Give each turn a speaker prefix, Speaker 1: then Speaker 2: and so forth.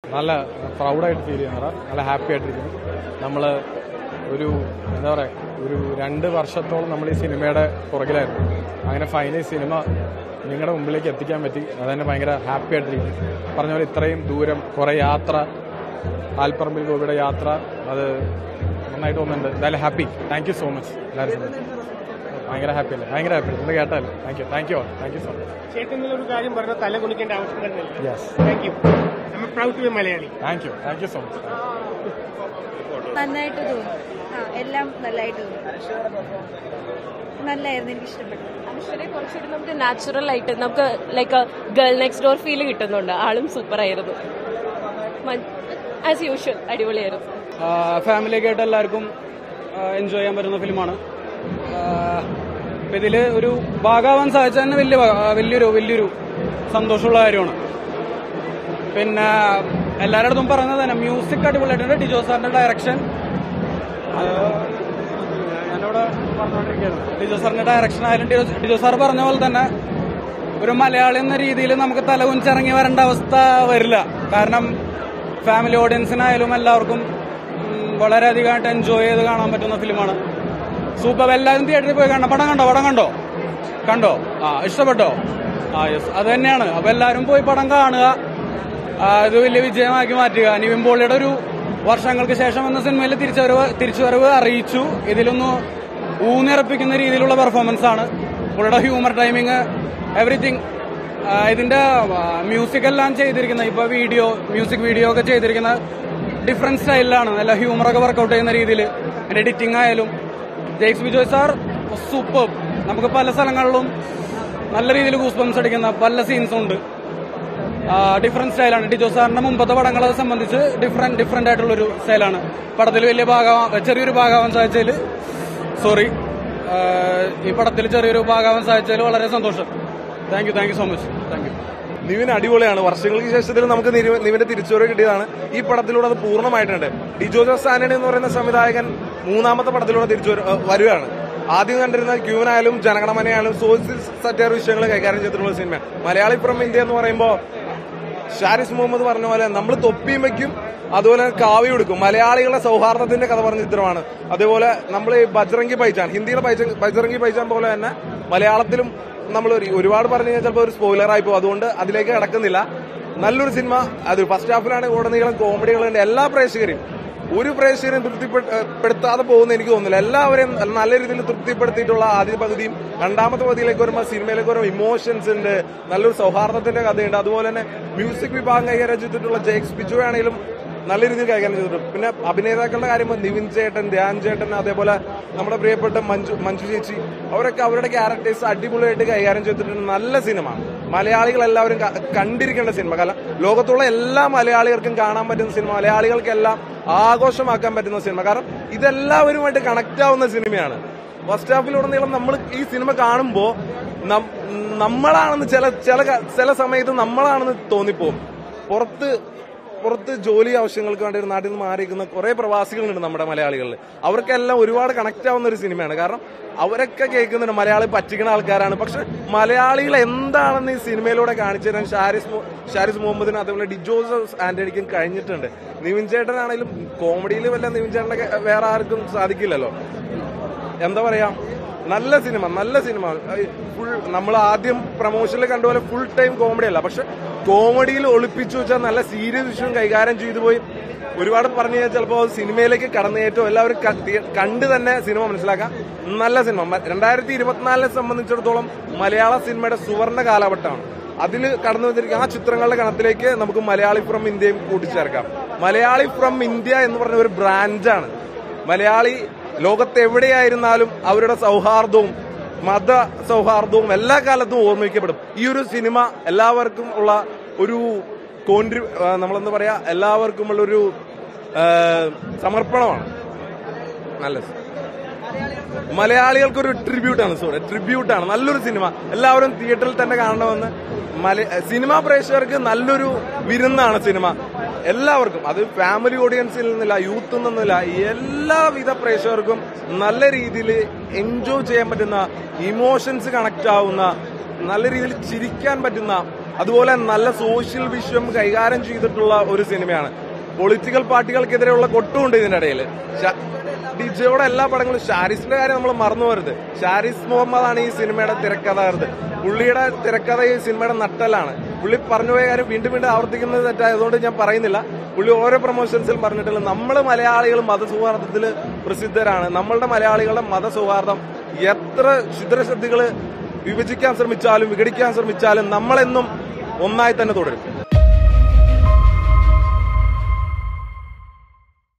Speaker 1: നല്ല പ്രൗഡായിട്ട് ഫീൽ ചെയ്യുന്നവരാ നല്ല ഹാപ്പി ആയിട്ടിരിക്കുന്നു നമ്മൾ ഒരു എന്താ പറയുക ഒരു രണ്ട് വർഷത്തോളം നമ്മൾ ഈ സിനിമയുടെ പുറകിലായിരുന്നു അങ്ങനെ ഫൈനൽ സിനിമ നിങ്ങളുടെ മുമ്പിലേക്ക് എത്തിക്കാൻ പറ്റി അതെന്നെ ഭയങ്കര ഹാപ്പി ആയിട്ടിരിക്കുന്നു പറഞ്ഞ പോലെ ഇത്രയും ദൂരം കുറേ യാത്ര ആൽപ്പറമ്പിൽ ഗോപിയുടെ യാത്ര അത് നന്നായിട്ട് തോന്നുന്നുണ്ട് എന്തായാലും happy thank you so much എല്ലാവരും ഭയങ്കര ഹാപ്പി അല്ലേ ഭയങ്കര ഹാപ്പി ഇന്ന് കേട്ടല്ലേ thank you thank you thank you so much
Speaker 2: ചേട്ടൻ ഒരു കാര്യം പറഞ്ഞ തല കുണിക്കേണ്ട ആവശ്യം വരുന്നില്ല
Speaker 1: yes
Speaker 2: thank you I am proud to be Malayali
Speaker 1: thank you thank you so much
Speaker 3: നന്നായിട്ട് തോന്നി ആ എല്ലാം നല്ലതായിട്ട് തോന്നി നല്ലായിരുന്നു എനിക്ക് ഇഷ്ടപ്പെട്ടു
Speaker 4: അനുശ്വരെ കുറച്ചുകൂടി നമുക്ക് നാച്ചുറൽ ആയിട്ട് നമുക്ക് like girl next door feel കിട്ടുന്നുണ്ട് ആളും സൂപ്പർ ആയിരുന്നു ആസ് യൂഷ്വൽ അടിപൊളിയായിരുന്നു
Speaker 5: ഫാമിലിയൊക്കെ ആയിട്ട് എല്ലാവർക്കും എൻജോയ് ചെയ്യാൻ പറ്റുന്ന ഫിലിമാണ് ഇതിൽ ഒരു ഭാഗമാവാൻ സാധിച്ചത് തന്നെ വലിയ ഭാ- വലിയൊരു വലിയൊരു സന്തോഷമുള്ള കാര്യമാണ് പിന്നെ എല്ലാവരുടെ അടുത്തും പറയുന്നത് തന്നെ മ്യൂസിക് അടിപൊളിയായിട്ടുണ്ട് ഡിജോ സാറിന്റെ ഡയറക്ഷൻ ഞാനിവിടെ പറഞ്ഞുകൊണ്ടിരിക്കുകയാണ് ഡിജോ സാറിന്റെ ഡയറക്ഷൻ ആയാലും ഡിജോ- ഡിജോ സാർ പറഞ്ഞ പോലെ തന്നെ ഒരു മലയാളി എന്ന രീതിയിൽ നമുക്ക് തല കുഞ്ചിറങ്ങി വരേണ്ട അവസ്ഥ വരില്ല കാരണം ഫാമിലി ഓഡിയൻസിനായാലും എല്ലാവർക്കും ഉം, വളരെയധികമായിട്ട് എൻജോയ് ചെയ്ത് കാണാൻ പറ്റുന്ന ഫിലിമാണ് സൂപ്പർ എല്ലാവരും തിയേറ്ററിൽ പോയി കാണണം പടം കണ്ടോ പടം കണ്ടോ കണ്ടോ ആ ഇഷ്ടപ്പെട്ടോ ആ യെസ് അത് തന്നെയാണ് അപ്പൊ എല്ലാവരും പോയി പടം കാണുക ആ, ഇത് വലിയ വിജയമാക്കി മാറ്റുക നിവിൻ പോളിയുടെ ഒരു വർഷങ്ങൾക്ക് ശേഷം എന്ന സിനിമയിൽ തിരിച്ചുവരവ് തിരിച്ചുവരവ് അറിയിച്ചു ഇതിലൊന്ന് ഊന്നിറപ്പിക്കുന്ന രീതിയിലുള്ള പെർഫോമൻസ് ആണ് പുള്ളിയുടെ ഹ്യൂമർ ടൈമിങ് എവറിത്തിങ് ഇതിന്റെ മ്യൂസിക് എല്ലാം ചെയ്തിരിക്കുന്ന ഇപ്പൊ വീഡിയോ മ്യൂസിക് വീഡിയോ ഒക്കെ ചെയ്തിരിക്കുന്ന ഡിഫറെന്റ് സ്റ്റൈലിലാണ് നല്ല ഹ്യൂമറൊക്കെ വർക്കൗട്ട് ചെയ്യുന്ന രീതിയിൽ എഡിറ്റിംഗ് ആയാലും ജെയ്ക്സ് ബിജോയ് സാർ സൂപ്പർ നമുക്ക് പല സ്ഥലങ്ങളിലും നല്ല രീതിയിൽ ഗൂസ്ബംസ് അടിക്കുന്ന പല സീൻസും ഉണ്ട് ഡിഫറെന്റ് സ്റ്റൈലാണ് ഡിജോ സാറിന്റെ മുമ്പത്തെ പടങ്ങളെ സംബന്ധിച്ച് ഡിഫറെന്റ് ഡിഫറെന്റ് ആയിട്ടുള്ള ഒരു സ്റ്റൈലാണ് പടത്തിൽ വലിയ ഭാഗം ചെറിയൊരു ഭാഗമാവാൻ സാധിച്ചതിൽ സോറി ഈ പടത്തിൽ ചെറിയൊരു ഭാഗമാവാൻ സാധിച്ചതിൽ വളരെ സന്തോഷം thank you thank you so much thank you
Speaker 6: Nivin അടിപൊളിയാണ് വർഷങ്ങൾക്ക് ശേഷത്തിൽ നമുക്ക് നിരു- നിവിന്റെ തിരിച്ചുവരവ് കിട്ടിയതാണ് ഈ പടത്തിലൂടെ അത് പൂർണ്ണമായിട്ടുണ്ട് ഡിജോ ജോസ് ആന്റണി എന്ന് പറയുന്ന സംവിധായകൻ മൂന്നാമത്തെ പടത്തിലൂടെ തിരിച്ചു വരു- ഏഹ് വരികയാണ് ആദ്യം കണ്ടിരുന്ന ക്യൂനായാലും ജനഗണമനയായാലും സോഷ്യൽ സറ്റയർ വിഷയങ്ങൾ കൈകാര്യം ചെയ്തിട്ടുള്ള സിനിമ മലയാളി ഫ്രം ഇന്ത്യ എന്ന് പറയുമ്പോൾ ഷാരിസ് മുഹമ്മദ് പറഞ്ഞ പോലെ നമ്മൾ തൊപ്പിയും വെക്കും അതുപോലെ കാവ്യം എടുക്കും മലയാളികളുടെ സൗഹാർദ്ദത്തിന്റെ കഥ പറഞ്ഞ ചിത്രമാണ് അതേപോലെ നമ്മൾ ഈ ബജ്രംഗി പൈച്ചാൻ ഹിന്ദിയിലെ പൈച്ച- ബജ്രംഗി പൈച്ചാൻ പോലെ തന്നെ മലയാളത്തിലും നമ്മൾ ഒരു- ഒരുപാട് പറഞ്ഞു കഴിഞ്ഞാൽ ചിലപ്പോൾ ഒരു സ്പോയിലർ ആയി പോകും അതുകൊണ്ട് അതിലേക്ക് കിടക്കുന്നില്ല നല്ലൊരു സിനിമ അത് ഫസ്റ്റ് ഹാഫിലാണ് ഉടനീളം കോമഡികളുണ്ട് എല്ലാ പ്രേക്ഷകരെയും ഒരു പ്രേക്ഷകരെയും തൃപ്തിപ്പെടുത്താതെ പോകുന്ന എനിക്ക് തോന്നുന്നില്ല എല്ലാവരെയും നല്ല രീതിയിൽ തൃപ്തിപ്പെടുത്തിയിട്ടുള്ള ആദ്യ പകുതിയും രണ്ടാമത്തെ പകുതിയിലേക്ക് വരുമ്പോൾ സിനിമയിലേക്ക് വരുമ്പോൾ ഇമോഷൻസ് ഉണ്ട് നല്ലൊരു സൗഹാർദ്ദത്തിന്റെ കഥയുണ്ട് അതുപോലെ തന്നെ മ്യൂസിക് വിഭാഗം കൈകാര്യം ചെയ്തിട്ടുള്ള ജെയ്ക്സ് ബിജു ആണെങ്കിലും നല്ല രീതിയിൽ കൈകാര്യം ചെയ്തിട്ടുണ്ട് പിന്നെ അഭിനേതാക്കളുടെ കാര്യം നിവിൻ ചേട്ടൻ ധ്യാൻ ചേട്ടൻ അതേപോലെ നമ്മുടെ പ്രിയപ്പെട്ട മഞ്ജു മഞ്ജു ചേച്ചി അവരൊക്കെ അവരുടെ ക്യാരക്ടേഴ്സ് അടിപൊളിയായിട്ട് കൈകാര്യം ചെയ്തിട്ടുണ്ട് നല്ല സിനിമ മലയാളികൾ എല്ലാവരും ക- കണ്ടിരിക്കേണ്ട സിനിമ കാരണം ലോകത്തുള്ള എല്ലാ മലയാളികൾക്കും കാണാൻ പറ്റുന്ന സിനിമ മലയാളികൾക്കെല്ലാം ആഘോഷമാക്കാൻ പറ്റുന്ന സിനിമ കാരണം ഇതെല്ലാവരുമായിട്ട് കണക്ട് ആവുന്ന സിനിമയാണ് ഫസ്റ്റ് ഹാഫിലുടനീളം നമ്മൾ ഈ സിനിമ കാണുമ്പോൾ നമ്മളാണെന്ന് ചില ചില ക- ചില സമയത്ത് നമ്മളാണെന്ന് തോന്നിപ്പോവും പുറത്ത് പുറത്ത് ജോലി ആവശ്യങ്ങൾക്ക് വേണ്ടി ഒരു നാട്ടിൽ നിന്ന് മാറിയിരിക്കുന്ന കുറെ പ്രവാസികളുണ്ട് നമ്മുടെ മലയാളികളിൽ അവർക്കെല്ലാം ഒരുപാട് കണക്ട് ആവുന്ന ഒരു സിനിമയാണ് കാരണം അവരൊക്കെ കേൾക്കുന്നുണ്ട് മലയാളി പറ്റിക്കുന്ന ആൾക്കാരാണ് പക്ഷെ മലയാളികൾ എന്താണെന്ന് ഈ സിനിമയിലൂടെ കാണിച്ചു തരാൻ ഷാരിസ് മു- ഷാരിസ് മുഹമ്മദിനും അതേപോലെ ഡിജോസ് ആന്റണിക്കും കഴിഞ്ഞിട്ടുണ്ട് നിവിൻ ചേട്ടനാണെങ്കിലും കോമഡിയിൽ വല്ല നിവിൻ ചേട്ടനൊക്കെ വേറെ ആർക്കും സാധിക്കില്ലല്ലോ എന്താ പറയാ നല്ല സിനിമ നല്ല സിനിമ ഫുൾ നമ്മൾ ആദ്യം പ്രൊമോഷനിൽ കണ്ടുപോലെ ഫുൾ ടൈം കോമഡി അല്ല പക്ഷെ കോമഡിയിൽ ഒളിപ്പിച്ചു വെച്ചാൽ നല്ല സീരിയസ് ഇഷ്യൂ കൈകാര്യം ചെയ്തു പോയി ഒരുപാട് പറഞ്ഞു കഴിഞ്ഞാൽ ചിലപ്പോൾ സിനിമയിലേക്ക് കടന്നേറ്റവും എല്ലാവരും ക- തി- കണ്ട് തന്നെ സിനിമ മനസ്സിലാക്കാം നല്ല സിനിമ മ- രണ്ടായിരത്തി ഇരുപത്തിനാലിനെ സംബന്ധിച്ചിടത്തോളം മലയാള സിനിമയുടെ സുവർണ കാലഘട്ടമാണ് അതിൽ കടന്നു വന്നിരിക്കുന്ന ആ ചിത്രങ്ങളുടെ കണത്തിലേക്ക് നമുക്ക് മലയാളി ഫ്രം ഇന്ത്യയും കൂട്ടിച്ചേർക്കാം മലയാളി ഫ്രം ഇന്ത്യ എന്ന് പറഞ്ഞ ഒരു ബ്രാൻഡാണ് മലയാളി ലോകത്ത് എവിടെയായിരുന്നാലും അവരുടെ സൗഹാർദ്ദവും മത സൗഹാർദ്ദവും എല്ലാ കാലത്തും ഓർമ്മിക്കപ്പെടും ഈ ഒരു സിനിമ എല്ലാവർക്കും ഉള്ള ഒരു കോൺട്രി ആ, നമ്മളെന്താ പറയാ എല്ലാവർക്കും ഉള്ള ഒരു ആ, സമർപ്പണമാണ് നല്ല സിനിമ. മലയാളികൾക്കൊരു ട്രിബ്യൂട്ടാണ് സോറി ട്രിബ്യൂട്ടാണ് നല്ലൊരു സിനിമ എല്ലാവരും തിയേറ്ററിൽ തന്നെ കാണണമെന്ന് മല സിനിമാ പ്രേക്ഷകർക്ക് നല്ലൊരു വിരുന്നാണ് സിനിമ എല്ലാവർക്കും അത് ഫാമിലി ഓഡിയൻസിൽ നിന്നില്ല യൂത്തിൽ നിന്നില്ല എല്ലാവിധ പ്രേക്ഷകർക്കും നല്ല രീതിയിൽ എൻജോയ് ചെയ്യാൻ പറ്റുന്ന ഇമോഷൻസ് കണക്ട് ആവുന്ന നല്ല രീതിയിൽ ചിരിക്കാൻ പറ്റുന്ന അതുപോലെ നല്ല സോഷ്യൽ വിഷയം കൈകാര്യം ചെയ്തിട്ടുള്ള ഒരു സിനിമയാണ് പൊളിറ്റിക്കൽ പാർട്ടികൾക്കെതിരെയുള്ള കൊട്ടുമുണ്ട് ഇതിന്റെ ഇടയിൽ ഡിജോയുടെ എല്ലാ പടങ്ങളും ഷാരിസിന്റെ കാര്യം നമ്മൾ മറന്നു പോരുത് ഷാരിസ് മുഹമ്മദാണ് ഈ സിനിമയുടെ തിരക്കഥാകൃത്ത് പുള്ളിയുടെ തിരക്കഥ ഈ സിനിമയുടെ നട്ടലാണ് പുള്ളി പറഞ്ഞു പോയ കാര്യം വീണ്ടും വീണ്ടും ആവർത്തിക്കുന്നത് തെറ്റായതുകൊണ്ട് ഞാൻ പറയുന്നില്ല പുള്ളി ഓരോ പ്രൊമോഷൻസിലും പറഞ്ഞിട്ടുള്ള നമ്മൾ മലയാളികൾ മതസൗഹാർദ്ദത്തിൽ പ്രസിദ്ധരാണ് നമ്മളുടെ മലയാളികളുടെ മതസൗഹാർദ്ദം എത്ര ക്ഷുദ്രശക്തികൾ വിഭജിക്കാൻ ശ്രമിച്ചാലും വിഘടിക്കാൻ ശ്രമിച്ചാലും നമ്മളെന്നും ഒന്നായി തന്നെ തുടരും